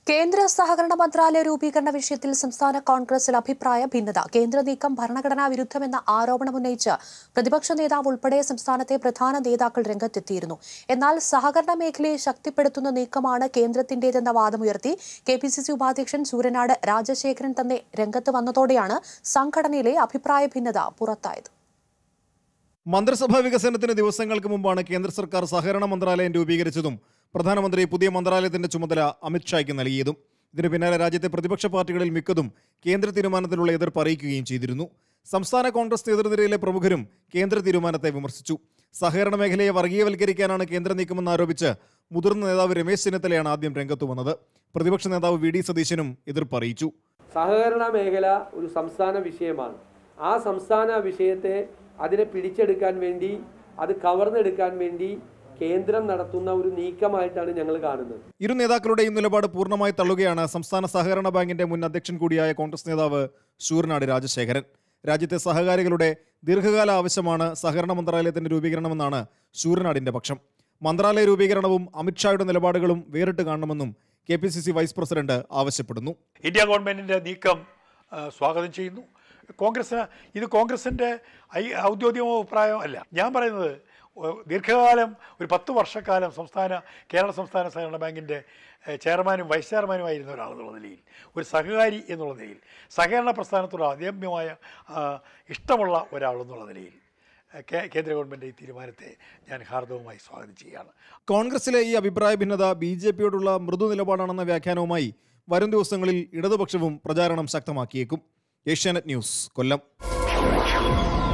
കേന്ദ്ര സഹകരണ മന്ത്രാലയ രൂപീകരണ വിഷയത്തിൽ സംസ്ഥാന കോൺഗ്രസിൽ അഭിപ്രായ ഭിന്നത കേന്ദ്ര നീക്കം ഭരണഘടനാ വിരുദ്ധമെന്ന ആരോപണമുന്നയിച്ച് പ്രതിപക്ഷ നേതാവ് ഉൾപ്പെടെ സംസ്ഥാനത്തെ പ്രധാന നേതാക്കൾ രംഗത്തെത്തിയിരുന്നു എന്നാൽ സഹകരണ മേഖലയെ ശക്തിപ്പെടുത്തുന്ന നീക്കമാണ് കേന്ദ്രത്തിന്റേതെന്ന വാദമുയർത്തി കെ പി സി സി ഉപാധ്യക്ഷൻ സൂര്യനാട് രാജശേഖരൻ തന്നെ രംഗത്ത് വന്നതോടെയാണ് സംഘടനയിലെ അഭിപ്രായ ഭിന്നത പുറത്തായത് മന്ത്രിസഭാ വികസനത്തിന് ദിവസങ്ങൾക്ക് മുമ്പാണ് കേന്ദ്ര സർക്കാർ സഹകരണ മന്ത്രാലയം രൂപീകരിച്ചതും പ്രധാനമന്ത്രി പുതിയ മന്ത്രാലയത്തിന്റെ ചുമതല അമിത്ഷായ്ക്ക് നൽകിയതും ഇതിന് പിന്നാലെ രാജ്യത്തെ പ്രതിപക്ഷ പാർട്ടികളിൽ മിക്കതും കേന്ദ്ര തീരുമാനത്തിലുള്ള എതിർപ്പ് അറിയിക്കുകയും ചെയ്തിരുന്നു സംസ്ഥാന കോൺഗ്രസ് നേതൃനിരയിലെ പ്രമുഖരും കേന്ദ്ര തീരുമാനത്തെ വിമർശിച്ചു സഹകരണ മേഖലയെ വർഗീയവൽക്കരിക്കാനാണ് കേന്ദ്ര നീക്കമെന്ന് ആരോപിച്ച് മുതിർന്ന നേതാവ് രമേശ് ചെന്നിത്തലയാണ് ആദ്യം രംഗത്തു വന്നത് പ്രതിപക്ഷ നേതാവ് വി ഡി സതീശനും എതിർപ്പ് അറിയിച്ചു സഹകരണ മേഖല ഒരു സംസ്ഥാന വിഷയമാണ് ആ സംസ്ഥാന വിഷയത്തെ അതിനെ പിടിച്ചെടുക്കാൻ വേണ്ടി അത് കവർന്നെടുക്കാൻ വേണ്ടി കേന്ദ്രം നടത്തുന്ന ഒരു നീക്കമായിട്ടാണ് ഞങ്ങൾ കാണുന്നത് ഇരു നേതാക്കളുടെയും നിലപാട് പൂർണ്ണമായി തള്ളുകയാണ് സംസ്ഥാന സഹകരണ ബാങ്കിന്റെ മുൻ അധ്യക്ഷൻ കൂടിയായ കോൺഗ്രസ് നേതാവ് ശൂർനാട് രാജശേഖരൻ രാജ്യത്തെ സഹകാരികളുടെ ദീർഘകാല ആവശ്യമാണ് സഹകരണ മന്ത്രാലയത്തിന്റെ രൂപീകരണമെന്നാണ് ശൂരനാടിന്റെ പക്ഷം മന്ത്രാലയ രൂപീകരണവും അമിത്ഷായുടെ നിലപാടുകളും വേറിട്ട് കാണണമെന്നും K P C C vice president ആവശ്യപ്പെടുന്നു ഇന്ത്യ ഗവൺമെൻറ്റിൻ്റെ നീക്കം ആ, സ്വാഗതം ചെയ്യുന്നു കോൺഗ്രസ് ഇത് കോൺഗ്രസിൻ്റെ ഐ ഔദ്യോഗിക അഭിപ്രായം അല്ല ഞാൻ പറയുന്നത് ഓ, ദീർഘകാലം ഒരു പത്ത് വർഷക്കാലം സംസ്ഥാന കേരള സംസ്ഥാന സഹകരണ ബാങ്കിൻ്റെ ഏ, ചെയർമാനും വൈസ് ചെയർമാനുമായിരുന്ന ഒരാളെന്നുള്ള നിലയിൽ ഒരു സഹകാരി എന്നുള്ള നിലയിൽ സഹകരണ പ്രസ്ഥാനത്തോട് അദമ്യമായ ആ, ഇഷ്ടമുള്ള ഒരാളെന്നുള്ള നിലയിൽ ഏ, കേ- കേന്ദ്ര ഗവൺമെൻറ് ഈ തീരുമാനത്തെ ഞാൻ ഹാർദവമായി സ്വാഗതം ചെയ്യുകയാണ് കോൺഗ്രസിലെ ഈ അഭിപ്രായ ഭിന്നത ബി ജെ പിയോടുള്ള മൃദു നിലപാടാണെന്ന വ്യാഖ്യാനവുമായി വരും ദിവസങ്ങളിൽ ഇടതുപക്ഷവും പ്രചാരണം ശക്തമാക്കിയേക്കും ഏഷ്യാനെറ്റ് ന്യൂസ് കൊല്ലം